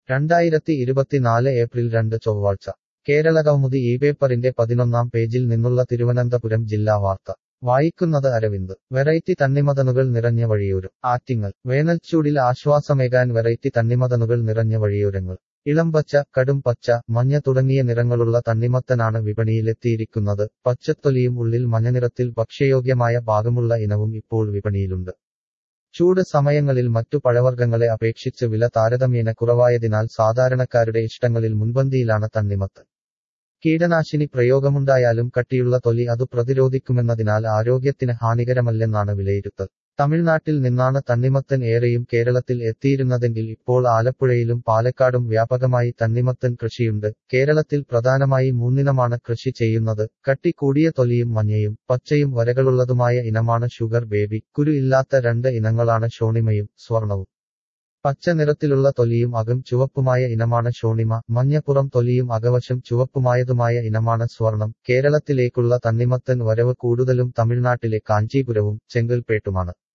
രണ്ടായിരത്തി ഇരുപത്തിനാല് ഏപ്രിൽ രണ്ട് ചൊവ്വാഴ്ച കേരളകൗമുദി ഈ പേപ്പറിന്റെ പതിനൊന്നാം പേജിൽ നിന്നുള്ള തിരുവനന്തപുരം ജില്ലാ വാർത്ത വായിക്കുന്നത് അരവിന്ദ് വെറൈറ്റി തണ്ണിമതനുകൾ നിറഞ്ഞ വഴിയൂരും ആറ്റിങ്ങൽ വേനൽച്ചൂടിൽ ആശ്വാസമേകാൻ വെറൈറ്റി തണ്ണിമതനുകൾ നിറഞ്ഞ വഴിയോരങ്ങൾ ഇളംപച്ച കടും പച്ച മഞ്ഞ തുടങ്ങിയ നിറങ്ങളുള്ള തണ്ണിമത്തനാണ് വിപണിയിലെത്തിയിരിക്കുന്നത് പച്ചത്തൊലിയും ഉള്ളിൽ മഞ്ഞനിറത്തിൽ ഭക്ഷ്യയോഗ്യമായ ഭാഗമുള്ള ഇനവും ഇപ്പോൾ വിപണിയിലുണ്ട് ചൂട് സമയങ്ങളിൽ മറ്റു പഴവർഗ്ഗങ്ങളെ അപേക്ഷിച്ച് വില താരതമ്യേന കുറവായതിനാൽ സാധാരണക്കാരുടെ ഇഷ്ടങ്ങളിൽ മുൻപന്തിയിലാണ് തണ്ണിമത്തൻ കീടനാശിനി പ്രയോഗമുണ്ടായാലും കട്ടിയുള്ള തൊലി അതു പ്രതിരോധിക്കുമെന്നതിനാൽ ആരോഗ്യത്തിന് ഹാനികരമല്ലെന്നാണ് വിലയിരുത്തൽ തമിഴ്നാട്ടിൽ നിന്നാണ് തണ്ണിമത്തൻ ഏറെയും കേരളത്തിൽ എത്തിയിരുന്നതെങ്കിൽ ഇപ്പോൾ ആലപ്പുഴയിലും പാലക്കാടും വ്യാപകമായി തണ്ണിമത്തൻ കൃഷിയുണ്ട് കേരളത്തിൽ പ്രധാനമായി മൂന്നിനമാണ് കൃഷി ചെയ്യുന്നത് കട്ടി കൂടിയ തൊലിയും മഞ്ഞയും പച്ചയും വരകളുള്ളതുമായ ഇനമാണ് ഷുഗർ ബേബി കുരു ഇല്ലാത്ത രണ്ട് ഇനങ്ങളാണ് ഷോണിമയും സ്വർണവും പച്ച നിറത്തിലുള്ള തൊലിയും അകം ചുവപ്പുമായ ഇനമാണ് ഷോണിമ മഞ്ഞപ്പുറം തൊലിയും അകവശം ചുവപ്പുമായതുമായ ഇനമാണ് സ്വർണം കേരളത്തിലേക്കുള്ള തണ്ണിമത്തൻ വരവ് കൂടുതലും തമിഴ്നാട്ടിലെ കാഞ്ചീപുരവും ചെങ്കൽപ്പേട്ടുമാണ്